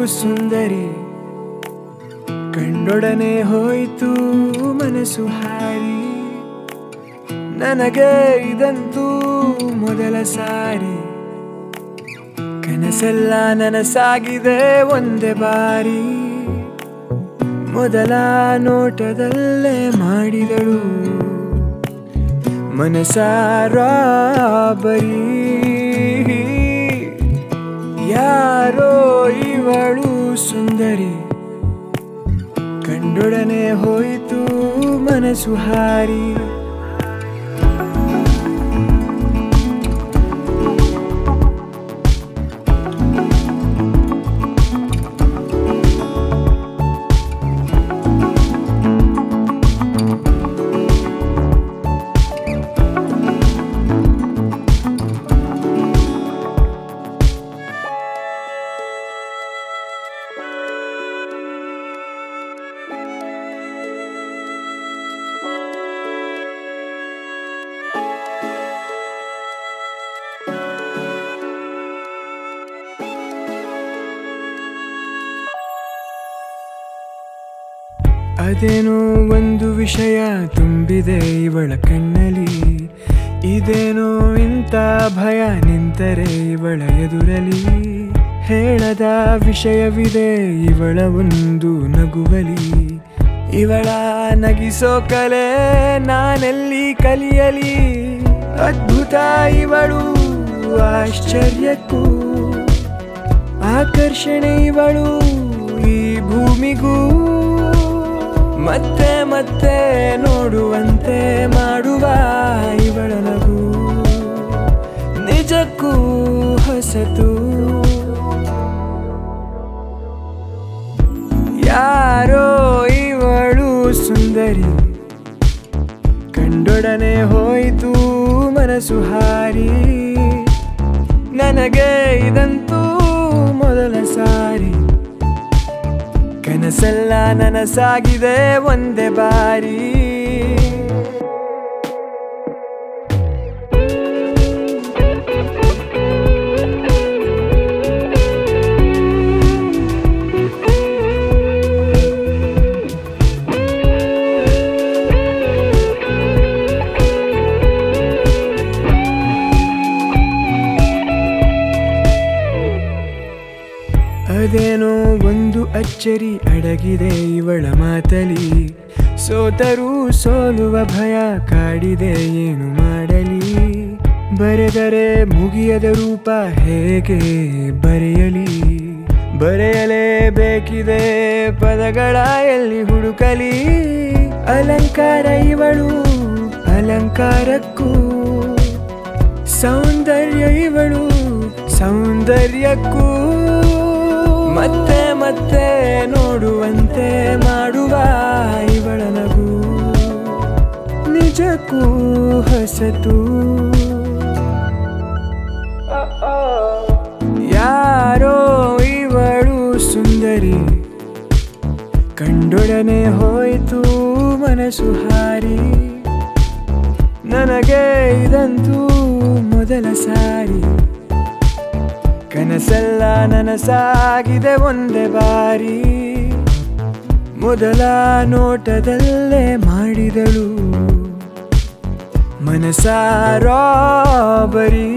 ಸುಂದರಿ ಕಂಡೊಡನೆ ಹೋಯಿತು ಮನಸ್ಸು ಹಾರಿ ನನಗೆ ಇದಂತೂ ಮೊದಲ ಸಾರಿ ಕನಸೆಲ್ಲ ನನಸಾಗಿದೆ ಒಂದೇ ಬಾರಿ ಮೊದಲ ನೋಟದಲ್ಲೇ ಮಾಡಿದಳು ಮನಸಾರ ಬರೀ ಯಾರೋ ಇವಳು ಸುಂದರಿ ಕಂಡೊಡನೆ ಹೋಯಿತು ಮನಸ್ಸು ಹಾರಿ ಅದೇನೋ ಒಂದು ವಿಷಯ ತುಂಬಿದೆ ಇವಳ ಕಣ್ಣಲ್ಲಿ ಇದೇನೋ ಇಂಥ ಭಯ ನಿಂತರೆ ಇವಳ ಎದುರಲಿ ಹೇಳದ ವಿಷಯವಿದೆ ಇವಳ ಒಂದು ನಗುವಲಿ ಇವಳ ನಗಿಸೋ ಕಲೆ ನಾನೆಲ್ಲಿ ಕಲಿಯಲಿ ಅದ್ಭುತ ಇವಳು ಆಶ್ಚರ್ಯಕ್ಕೂ ಆಕರ್ಷಣೆ ಇವಳು ಈ ಭೂಮಿಗೂ ಮತ್ತೆ ಮತ್ತೆ ನೋಡುವಂತೆ ಮಾಡುವ ಇವಳ ನಗು ನಿಜಕ್ಕೂ ಹೊಸತು ಯಾರೋ ಇವಳು ಸುಂದರಿ ಕಂಡೊಡನೆ ಹೋಯಿತು ಮನಸ್ಸು ಹಾರಿ ನನಗೆ ಇದಂತೂ ಮೊದಲ ಸಾರಿ ಕನಸೆಲ್ಲ ನನಸಾಗಿದೆ ಒಂದೇ ಬಾರಿ ಅದೇನೋ ಒಂದು ಅಚ್ಚರಿ ಅಡಗಿದೆ ಇವಳ ಮಾತಲಿ ಸೋತರೂ ಸೋಲುವ ಭಯ ಕಾಡಿದೆ ಏನು ಮಾಡಲಿ ಬರೆದರೆ ಮುಗಿಯದ ರೂಪ ಹೇಗೆ ಬರೆಯಲಿ ಬರೆಯಲೇಬೇಕಿದೆ ಪದಗಳ ಎಲ್ಲಿ ಹುಡುಕಲಿ ಅಲಂಕಾರ ಇವಳು ಅಲಂಕಾರಕ್ಕೂ ಸೌಂದರ್ಯ ಇವಳು ಸೌಂದರ್ಯಕ್ಕೂ ಮತ್ತೆ ಮತ್ತೆ ನೋಡುವಂತೆ ಮಾಡುವ ಇವಳ ನಗು ನಿಜಕ್ಕೂ ಹೊಸತು ಯಾರೋ ಇವಳು ಸುಂದರಿ ಕಂಡೊಡನೆ ಹೋಯಿತು ಮನಸ್ಸು ಹಾರಿ ನನಗೆ ಇದಂತೂ ಮೊದಲ ಸಾರಿ ಕನಸೆಲ್ಲ ನನಸಾಗಿದೆ ಒಂದೇ ಬಾರಿ ಮೊದಲ ನೋಟದಲ್ಲೇ ಮಾಡಿದಳು ಮನಸಾರ ಬರೀ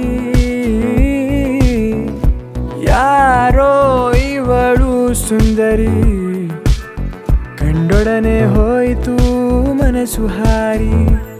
ಯಾರೋ ಇವಳು ಸುಂದರಿ ಕಂಡೊಡನೆ ಹೋಯಿತು ಮನಸ್ಸು ಹಾರಿ